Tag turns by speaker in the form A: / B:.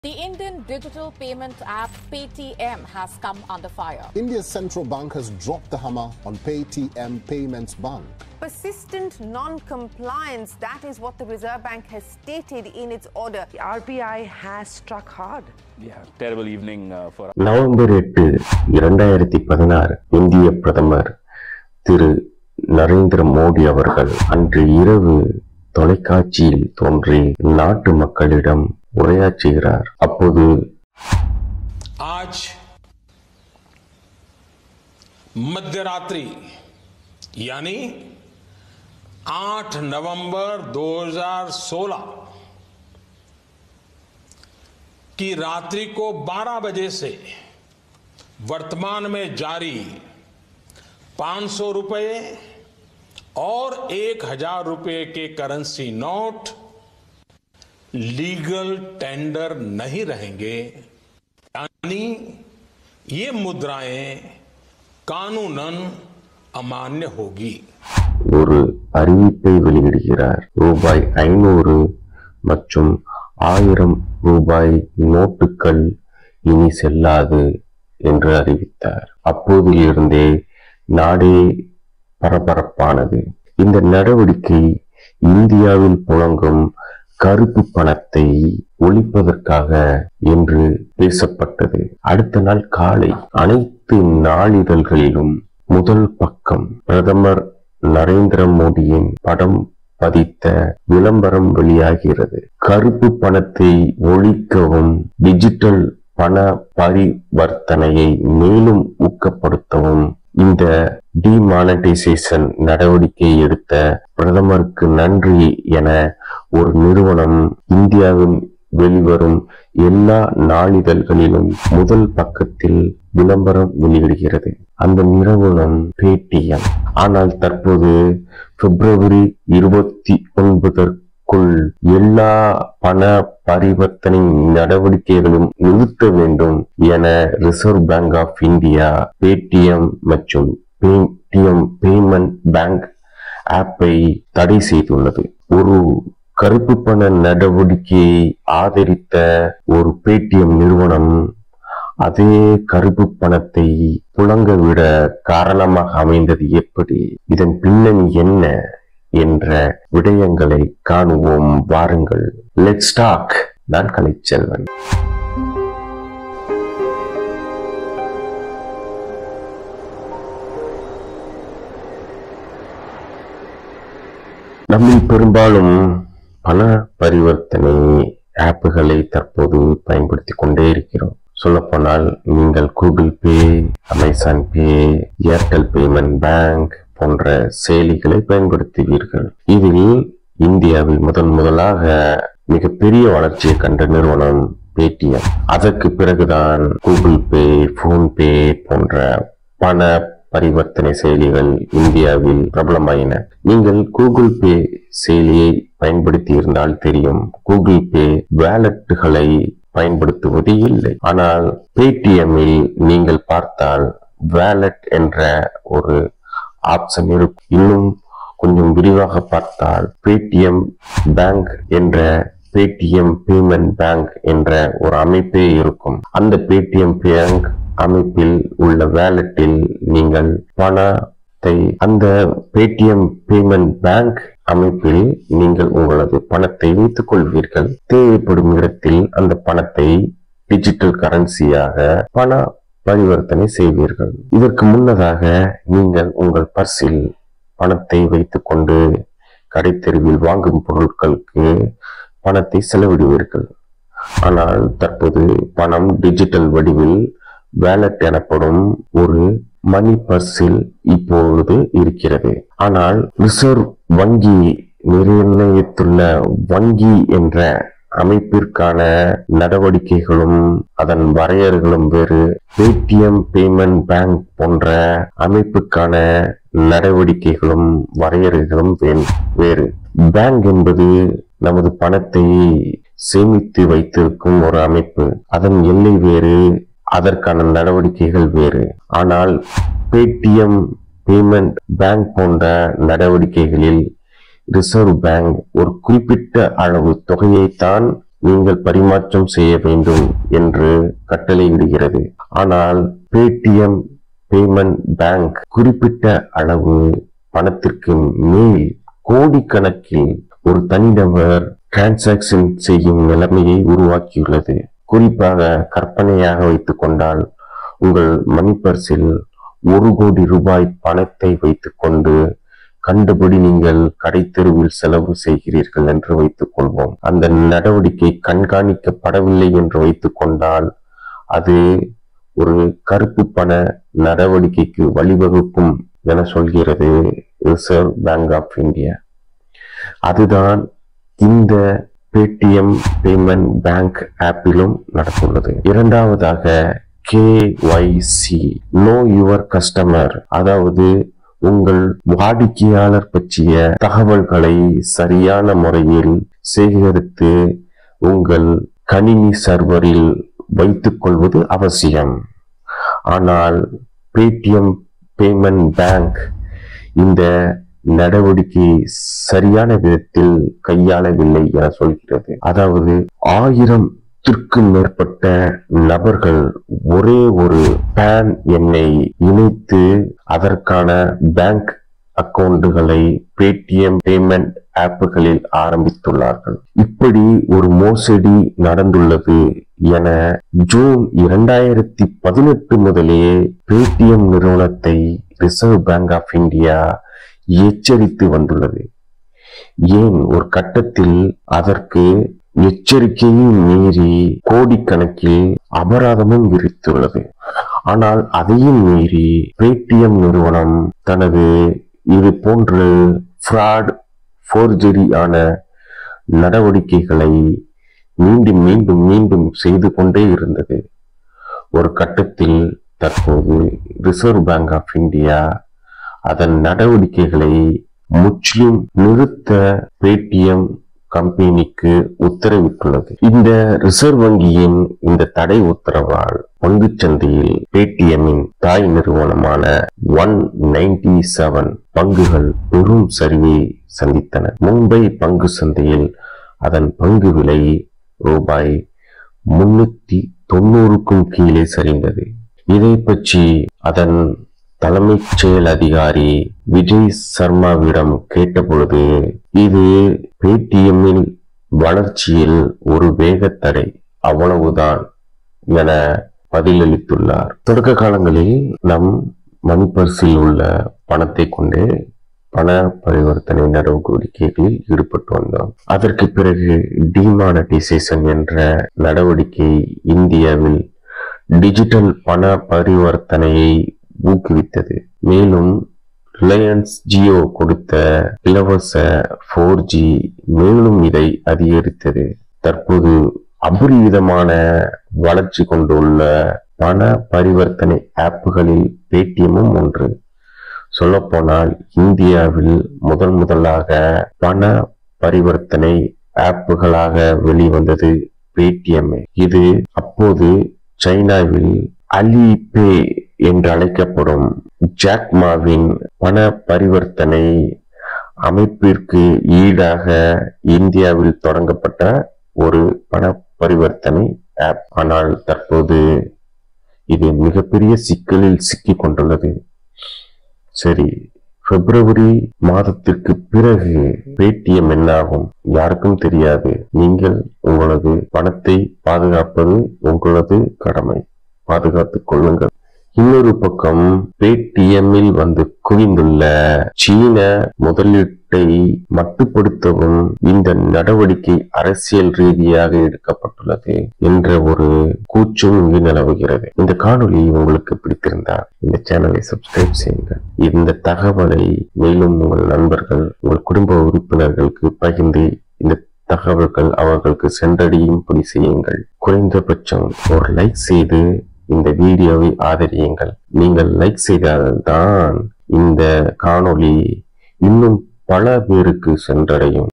A: The Indian digital payment app Paytm has come under fire.
B: India's central bank has dropped the hammer on Paytm Payments Bank.
C: Persistent non-compliance, that is what the Reserve Bank has stated in its order.
D: The RBI has struck hard.
E: Yeah, terrible evening uh, for
F: November எட்டு இரண்டாயிரத்தி பதினாறு இந்திய பிரதமர் திரு நரேந்திர மோடி அவர்கள் அன்று இரவு தொலைக்காட்சியில் தோன்றி நாட்டு மக்களிடம் உரையாற்றுகிறார் அப்போது
G: आज मध्यरात्रि यानी 8 नवंबर 2016 की रात्रि को 12 बजे से वर्तमान में जारी 500 रुपए और एक हजार रुपए के करेंसी नोट लीगल टेंडर नहीं रहेंगे यानी ये मुद्राएं कानूनन अमान्य होगी
F: ஒரு அறிவிப்பை வெளியிடுகிறார் ரூபாய் ஐநூறு மற்றும் ஆயிரம் ரூபாய் நோட்டுகள் இனி செல்லாது என்று அறிவித்தார் அப்போதிலிருந்தே நாடே பரபரப்பானது இந்த நடவடிக்கை இந்தியாவில் புழங்கும் கருப்பு பணத்தை ஒழிப்பதற்காக என்று பேசப்பட்டது அடுத்த நாள் காலை அனைத்து நாளிதழ்களிலும் முதல் பக்கம் பிரதமர் நரேந்திர மோடியின் படம் பதித்த விளம்பரம் வெளியாகிறது கருப்பு பணத்தை ஒழிக்கவும் டிஜிட்டல் பண பரிவர்த்தனையை மேலும் ஊக்கப்படுத்தவும் இந்த டிமானடைசேஷன் நடவடிக்கை எடுத்த பிரதமருக்கு நன்றி என ஒரு நிறுவனம் இந்தியாவில் வெளிவரும் எல்லா நாளிதழ்களிலும் முதல் பக்கத்தில் விளம்பரம் வெளியிடுகிறது அந்த நிறுவனம் பேடிஎம் ஆனால் தற்போது பிப்ரவரி இருபத்தி ஒன்பதற்குள் எல்லா பண பரிவர்த்தனை நடவடிக்கைகளும் நிறுத்த வேண்டும் என Reserve Bank of India Paytm மற்றும் பேடிஎம் பேமெண்ட் பேங்க் ஆப்பை தடை செய்துள்ளது ஒரு கருப்பு பண நடவடிக்கையை ஆதரித்த ஒரு பேடிஎம் நிறுவனம் அதே கருப்பு பணத்தை புழங்க விட காரணமாக அமைந்தது எப்படி இதன் பின்னணி என்ன என்ற விடயங்களை காணுவோம் வாருங்கள் லெட்ஸ் டாக் நான் கலைச்செல்வன் நம்மில் பெரும்பாலும் பண பரிவர்த்தனை ஆப்புகளை தற்போது பயன்படுத்தி கொண்டே இருக்கிறோம் சொல்லப்போனால் நீங்கள் Google Pay Amazon Pay Airtel payment bank போன்ற செயலிகளை பயன்படுத்துவீர்கள் இதில் இந்தியாவில் முதன் முதலாக மிகப்பெரிய வளர்ச்சியை கண்ட நிறுவனம் பேடிஎம் அதற்கு பிறகுதான் கூகுள் பே போன்பே போன்ற பண பரிவர்த்தனை செயலிகள் இந்தியாவில் பிரபலமாயின நீங்கள் கூகுள் பே செயலியை பயன்படுத்தி இருந்தால் தெரியும் கூகுள் பே வேலட்டுகளை பயன்படுத்துவது இல்லை ஆனால் பேடிஎம்மில் நீங்கள் பார்த்தால் வேலட் என்ற ஒரு ஆப்ஷன் இருக்கும் இன்னும் கொஞ்சம் விரிவாக பார்த்தால் பேடிஎம் பேங்க் என்ற பேடிஎம் பேமெண்ட் பேங்க் என்ற ஒரு அமைப்பே இருக்கும் அந்த பேடிஎம் பேங்க் அமைப்பில் உள்ள வேலட்டில் நீங்கள் பணத்தை அந்த பேடிஎம் பேமெண்ட் பேங்க் அமைப்பில் நீங்கள் உங்களது பணத்தை வைத்துக் கொள்வீர்கள் தேவைப்படும் இடத்தில் அந்த பணத்தை டிஜிட்டல் கரன்சியாக பண பரிவர்த்தனை செய்வீர்கள் இதற்கு முன்னதாக நீங்கள் உங்கள் பர்சில் பணத்தை வைத்துக்கொண்டு கடைத்தெருவில் வாங்கும் பொருட்களுக்கு பணத்தை செலவிடுவீர்கள் ஆனால் தற்போது பணம் டிஜிட்டல் வடிவில் வேலட் எனப்படும் ஒரு மணி பர்சில் இப்பொழுது இருக்கிறது ஆனால் ரிசர்வ் வங்கி நிர்ணயித்துள்ள வங்கி என்ற அமைப்பிற்கான நடவடிக்கைகளும் அதன் வரையறைகளும் வேறு பேடிஎம் பேமெண்ட் பேங்க் போன்ற அமைப்புக்கான நடவடிக்கைகளும் வரையறைகளும் வேறு பேங்க் என்பது நமது பணத்தை சேமித்து வைத்திருக்கும் ஒரு அமைப்பு அதன் எல்லை வேறு அதற்கான நடவடிக்கைகள் வேறு ஆனால் பேடிஎம் பேமெண்ட் பேங்க் போன்ற நடவடிக்கைகளில் ரிசர்வ் பேங்க் ஒரு குறிப்பிட்ட அளவு தொகையைத்தான் நீங்கள் பரிமாற்றம் செய்ய வேண்டும் என்று கட்டளையிடுகிறது ஆனால் பேடிஎம் பேமெண்ட் பேங்க் குறிப்பிட்ட அளவு பணத்திற்கு மேல் கோடிக்கணக்கில் ஒரு தனிநபர் டிரான்சாக்ஷன் செய்யும் நிலைமையை உருவாக்கியுள்ளது குறிப்பாக கற்பனையாக வைத்துக் கொண்டால் உங்கள் மணி பர்ஸில் ஒரு கோடி ரூபாய் பணத்தை வைத்துக்கொண்டு கண்டபடி நீங்கள் கடைத்தெருவில் செலவு செய்கிறீர்கள் என்று வைத்துக் கொள்வோம் அந்த நடவடிக்கை கண்காணிக்கப்படவில்லை என்று வைத்துக் கொண்டால் அது ஒரு கருப்பு பண நடவடிக்கைக்கு வழிவகுக்கும் என சொல்கிறது ரிசர்வ் பேங்க் ஆஃப் இந்தியா அதுதான் இந்த பேடிஎம் பேமெண்ட் பேங்க் ஆப்பிலும் நடந்துள்ளது இரண்டாவதாக கேஒய்சி நோ யுவர் கஸ்டமர் அதாவது உங்கள் வாடிக்கையாளர் பற்றிய தகவல்களை சரியான முறையில் சேகரித்து உங்கள் கணினி சர்வரில் வைத்துக் கொள்வது அவசியம் ஆனால் பேடிஎம் பேமெண்ட் பேங்க் இந்த நடவடிக்கை சரியான விதத்தில் கையாளவில்லை என சொல்கிறது அதாவது ஆயிரத்திற்கும் மேற்பட்ட நபர்கள் ஒரே ஒரு பேன் எண்ணை இணைத்து அதற்கான பேங்க் அக்கவுண்டுகளை பேடிஎம் பேமெண்ட் ஆப்புகளில் ஆரம்பித்துள்ளார்கள் இப்படி ஒரு மோசடி நடந்துள்ளது என ஜூன் இரண்டாயிரத்தி பதினெட்டு முதலே பேடிஎம் நிறுவனத்தை ரிசர்வ் பேங்க் ஆஃப் இந்தியா எச்சரித்து வந்துள்ளது ஏன் ஒரு கட்டத்தில் அதற்கு எச்சரிக்கையும் மீறி கோடிக்கணக்கில் அபராதமும் விரித்துள்ளது ஆனால் அதையும் மீறி பேடிஎம் நிறுவனம் தனது இது போன்று ஃப்ராட் ஃபோர்ஜரி ஆன நடவடிக்கைகளை மீண்டும் மீண்டும் மீண்டும் செய்து கொண்டே இருந்தது ஒரு கட்டத்தில் தற்போது ரிசர்வ் பேங்க் ஆஃப் இந்தியா அதன் நடவடிக்கைகளை முற்றிலும் நிறுத்த பேடிஎம் கம்பெனிக்கு உத்தரவிட்டுள்ளது இந்த ரிசர்வ் வங்கியின் இந்த தடை உத்தரவால் பங்குச் சந்தையில் பேடிஎம்மின் தாய் நிறுவனமான ஒன் நைன்டி செவன் பங்குகள் பெரும் சரிவை சந்தித்தன மும்பை பங்கு சந்தையில் அதன் பங்கு விலை ரூபாய் முன்னூத்தி தொண்ணூறுக்கும் கீழே சரிந்தது இதை பற்றி அதன் தலைமைச் செயல் அதிகாரி விஜய் சர்மாவிடம் கேட்டபொழுது இது பேடிஎம்மில் வளர்ச்சியில் ஒரு வேகத்தடை அவ்வளவுதான் என பதிலளித்துள்ளார் தொடக்க காலங்களில் நம் மணிப்பர்சில் உள்ள பணத்தை கொண்டு பண பரிவர்த்தனை நடவடிக்கைகளில் ஈடுபட்டு வந்தோம் அதற்கு பிறகு டிமானடைசேஷன் என்ற நடவடிக்கை இந்தியாவில் டிஜிட்டல் பண பரிவர்த்தனையை ஊக்குவித்தது மேலும் ரிலையன்ஸ் ஜியோ கொடுத்த இலவச போர் ஜி மேலும் இதை அதிகரித்தது தற்போது அபரிவிதமான வளர்ச்சி கொண்டுள்ள பண பரிவர்த்தனை ஆப்புகளில் பேடிஎம்மும் ஒன்று சொல்லப்போனால் இந்தியாவில் முதன் முதலாக பண பரிவர்த்தனை ஆப்புகளாக வெளிவந்தது பேடிஎம் இது அப்போது சைனாவில் அலிபே என்று அழைக்கப்படும் ஜாக்மாவின் பண பரிவர்த்தனை அமைப்பிற்கு ஈடாக இந்தியாவில் தொடங்கப்பட்ட ஒரு பண பரிவர்த்தனை ஆப் ஆனால் தற்போது இது மிகப்பெரிய சிக்கலில் சிக்கிக் கொண்டுள்ளது சரி பிப்ரவரி மாதத்திற்கு பிறகு பேடிஎம் என்னாகும் யாருக்கும் தெரியாது நீங்கள் உங்களது பணத்தை பாதுகாப்பது உங்களது கடமை பாதுகாத்துக் கொள்ளுங்கள் இன்னொரு பக்கம் பேடிஎம்மில் வந்து குவிந்துள்ள சீன முதலீட்டை மட்டுப்படுத்தவும் இந்த நடவடிக்கை அரசியல் ரீதியாக எடுக்கப்பட்டுள்ளது என்ற ஒரு கூச்சும் இங்கு நிலவுகிறது இந்த காணொளி உங்களுக்கு பிடித்திருந்தால் இந்த சேனலை சப்ஸ்கிரைப் செய்யுங்கள் இந்த தகவலை மேலும் உங்கள் நண்பர்கள் உங்கள் குடும்ப உறுப்பினர்களுக்கு பகிர்ந்து இந்த தகவல்கள் அவர்களுக்கு சென்றடையும்படி செய்யுங்கள் குறைந்தபட்சம் ஒரு லைக் செய்து இந்த வீடியோவை ஆதரியுங்கள் நீங்கள் லைக் செய்தால்தான் இந்த காணொளி இன்னும் பல பேருக்கு சென்றடையும்